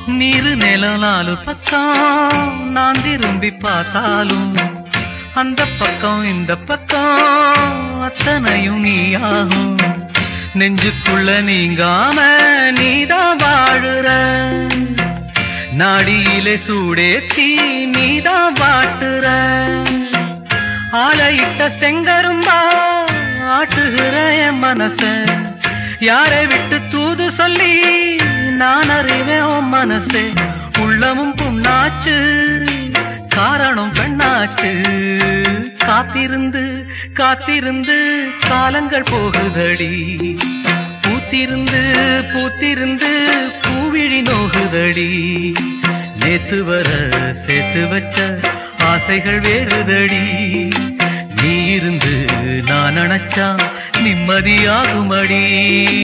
நீரு நிலம் நாலு பக்கம் நான் திரும்பி பார்த்தாலும் அந்த பக்கம் இந்த பக்கம் அத்தனையும் நீயாகும் நெஞ்சுக்குள்ள நீங்காம நீதான் வாழுற நாடியிலே சூடேத்தி நீதான் வாட்டுற ஆலையிட்ட செங்கரும்பா ஆட்டுகிற என் மனச யாரை விட்டு தூது சொல்லி நான் அறிவேன் உன் மனசே உள்ளமும் புண்ணாச்சு காரணம் பெண்ணாச்சு காத்திருந்து காத்திருந்து காலங்கள் போகுதடி பூத்திருந்து பூத்திருந்து பூவிழி நோகுதடி நேத்து வர சேர்த்து வச்ச ஆசைகள் வேறுதடி நீ இருந்து நான் நினைச்சா நிம்மதியாகுமடி